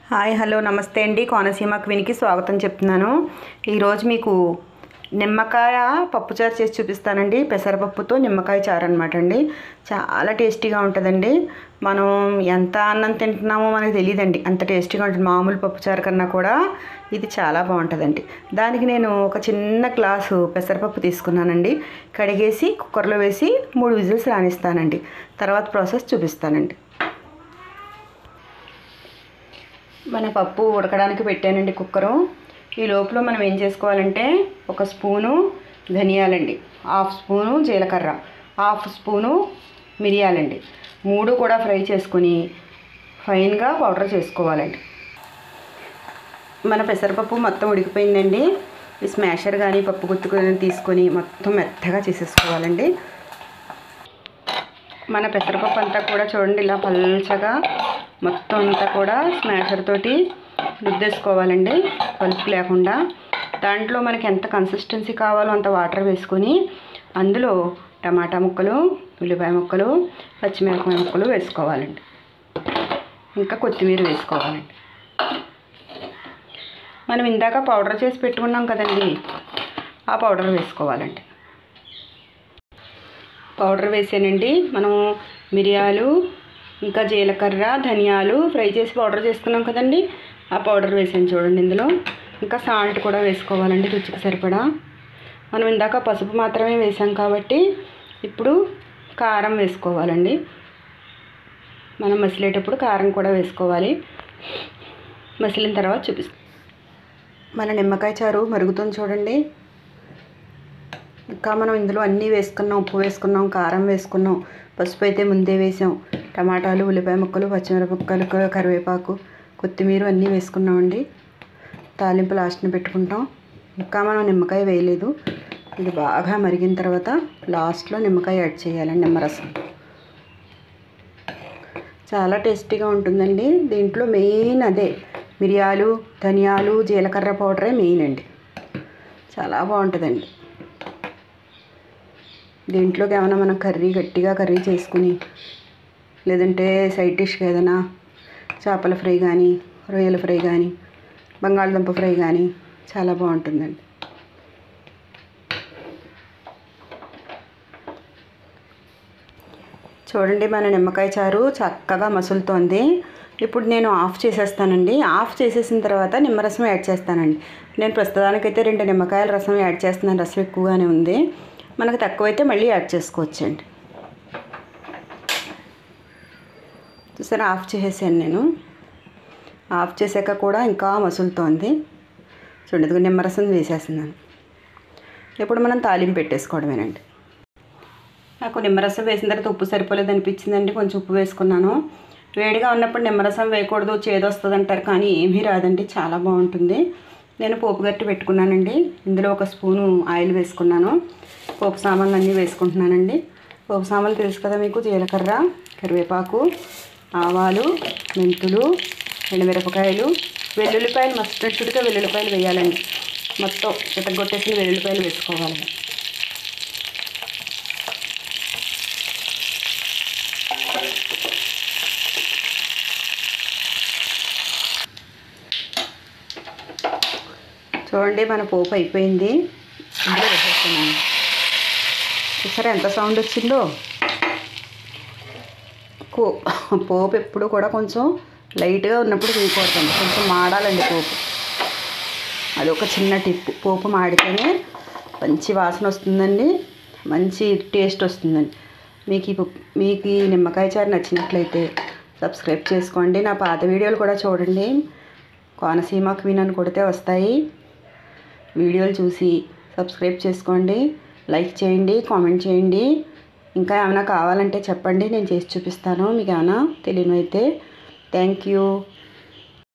hi hello నమస్తే అండి కోనసీమ క్విన్కి స్వాగతం చెప్తున్నాను ఈరోజు మీకు నిమ్మకాయ పప్పుచారు చేసి చూపిస్తానండి పెసరపప్పుతో నిమ్మకాయ చారు అనమాట అండి చాలా టేస్టీగా ఉంటుందండి మనం ఎంత అన్నం తింటున్నామో మనకు తెలియదండి అంత టేస్టీగా ఉంటుంది మామూలు పప్పుచారు కన్నా కూడా ఇది చాలా బాగుంటుందండి దానికి నేను ఒక చిన్న గ్లాసు పెసరపప్పు తీసుకున్నానండి కడిగేసి కుక్కర్లో వేసి మూడు విజిల్స్ రానిస్తానండి తర్వాత ప్రాసెస్ చూపిస్తానండి మన పప్పు ఉడకడానికి పెట్టానండి కుక్కరు ఈ లోపల మనం ఏం చేసుకోవాలంటే ఒక స్పూను ధనియాలండి హాఫ్ స్పూను జీలకర్ర హాఫ్ స్పూను మిరియాలండి మూడు కూడా ఫ్రై చేసుకుని ఫైన్గా పౌడర్ చేసుకోవాలండి మన పెసరపప్పు మొత్తం ఉడికిపోయిందండి ఈ స్మాషర్ కానీ పప్పు గుత్తుకొని తీసుకొని మొత్తం మెత్తగా చేసేసుకోవాలండి మన పెసరపప్పు అంతా కూడా చూడండి ఇలా పల్చగా మొత్తం అంతా కూడా స్మాషర్ తోటి రుద్దేసుకోవాలండి పలుపు లేకుండా దాంట్లో మనకి ఎంత కన్సిస్టెన్సీ కావాలో అంత వాటర్ వేసుకొని అందులో టమాటా ముక్కలు ఉల్లిపాయ ముక్కలు పచ్చిమిరపకాయ ముక్కలు వేసుకోవాలండి ఇంకా కొత్తిమీర వేసుకోవాలండి మనం ఇందాక పౌడర్ చేసి పెట్టుకున్నాం కదండి ఆ పౌడర్ వేసుకోవాలండి పౌడర్ వేసానండి మనం మిరియాలు ఇంకా జీలకర్ర ధనియాలు ఫ్రై చేసి పౌడర్ చేసుకున్నాం కదండి ఆ పౌడర్ వేసాను చూడండి ఇందులో ఇంకా సాల్ట్ కూడా వేసుకోవాలండి రుచికి సరిపడా మనం ఇందాక పసుపు మాత్రమే వేసాం కాబట్టి ఇప్పుడు కారం వేసుకోవాలండి మనం మసిలేటప్పుడు కారం కూడా వేసుకోవాలి మసిలిన తర్వాత చూపిస్తాం మన నిమ్మకాయ చారు మరుగుతుంది చూడండి ఇంకా మనం ఇందులో అన్నీ వేసుకున్నాం ఉప్పు వేసుకున్నాం కారం వేసుకున్నాం పసుపు అయితే ముందే వేసాం టమాటాలు ఉల్లిపాయ ముక్కలు పచ్చిమిరపక్కలు కరివేపాకు కొత్తిమీర అన్నీ వేసుకున్నామండి తాలింపు లాస్ట్ని పెట్టుకుంటాం ఇంకా మనం నిమ్మకాయ వేయలేదు ఇది బాగా మరిగిన తర్వాత లాస్ట్లో నిమ్మకాయ యాడ్ చేయాలండి నిమ్మరసం చాలా టేస్టీగా ఉంటుందండి దీంట్లో మెయిన్ అదే మిరియాలు ధనియాలు జీలకర్ర పౌడరే మెయిన్ అండి చాలా బాగుంటుందండి దీంట్లోకి ఏమైనా మనం కర్రీ గట్టిగా కర్రీ చేసుకుని లేదంటే సైడ్ డిష్గా ఏదైనా చేపల ఫ్రై కానీ రొయ్యల ఫ్రై కానీ బంగాళదుంప ఫ్రై కానీ చాలా బాగుంటుందండి చూడండి మన నిమ్మకాయ చారు చక్కగా మసులుతోంది ఇప్పుడు నేను ఆఫ్ చేసేస్తానండి ఆఫ్ చేసేసిన తర్వాత నిమ్మరసం యాడ్ చేస్తానండి నేను ప్రస్తుతానికైతే రెండు నిమ్మకాయల రసం యాడ్ చేస్తున్నాను రసం ఎక్కువగానే ఉంది మనకు తక్కువైతే మళ్ళీ యాడ్ చేసుకోవచ్చండి చూసారా ఆఫ్ చేసేసాను నేను ఆఫ్ చేసాక కూడా ఇంకా మసులుతోంది చూడండి నిమ్మరసం వేసేస్తున్నాను ఇప్పుడు మనం తాలింపు పెట్టేసుకోవడమేనండి నాకు నిమ్మరసం వేసిన తర్వాత ఉప్పు సరిపోలేదు అనిపించిందండి కొంచెం ఉప్పు వేసుకున్నాను వేడిగా ఉన్నప్పుడు నిమ్మరసం వేయకూడదు చేదొస్తుంది అంటారు కానీ ఏమీ రాదండి చాలా బాగుంటుంది నేను పోపు గట్టి పెట్టుకున్నానండి ఇందులో ఒక స్పూను ఆయిల్ వేసుకున్నాను పోపు సామాన్లు అన్నీ వేసుకుంటున్నానండి పోపు సామాన్లు తెలుసు కదా మీకు జీలకర్ర కరివేపాకు ఆవాలు మెంతులు ఎండుమిరపకాయలు వెల్లుల్లిపాయలు మస్తుగా వెల్లుల్లిపాయలు వేయాలండి మొత్తం చితగొట్టేసిన వెల్లుల్లిపాయలు వేసుకోవాలి చూడండి మన పోపు అయిపోయింది ఇందులో వేసేస్తున్నాను చూసారా ఎంత సౌండ్ వచ్చిందో కో పోపు ఎప్పుడు కూడా కొంచెం లైట్గా ఉన్నప్పుడు వేయకూడదండి కొంచెం మాడాలండి పోపు అది ఒక చిన్న టిప్ పోపు మాడితేనే మంచి వాసన వస్తుందండి మంచి టేస్ట్ వస్తుందండి మీకు ఈ మీకు ఈ నిమ్మకాయ చారు నచ్చినట్లయితే సబ్స్క్రైబ్ చేసుకోండి నా పాత వీడియోలు కూడా చూడండి కోనసీమ క్వీన్ అని కొడితే వస్తాయి వీడియోలు చూసి సబ్స్క్రైబ్ చేసుకోండి లైక్ చేయండి కామెంట్ చేయండి ఇంకా ఏమైనా కావాలంటే చెప్పండి నేను చేసి చూపిస్తాను మీకు ఏమైనా తెలియనివైతే థ్యాంక్ యూ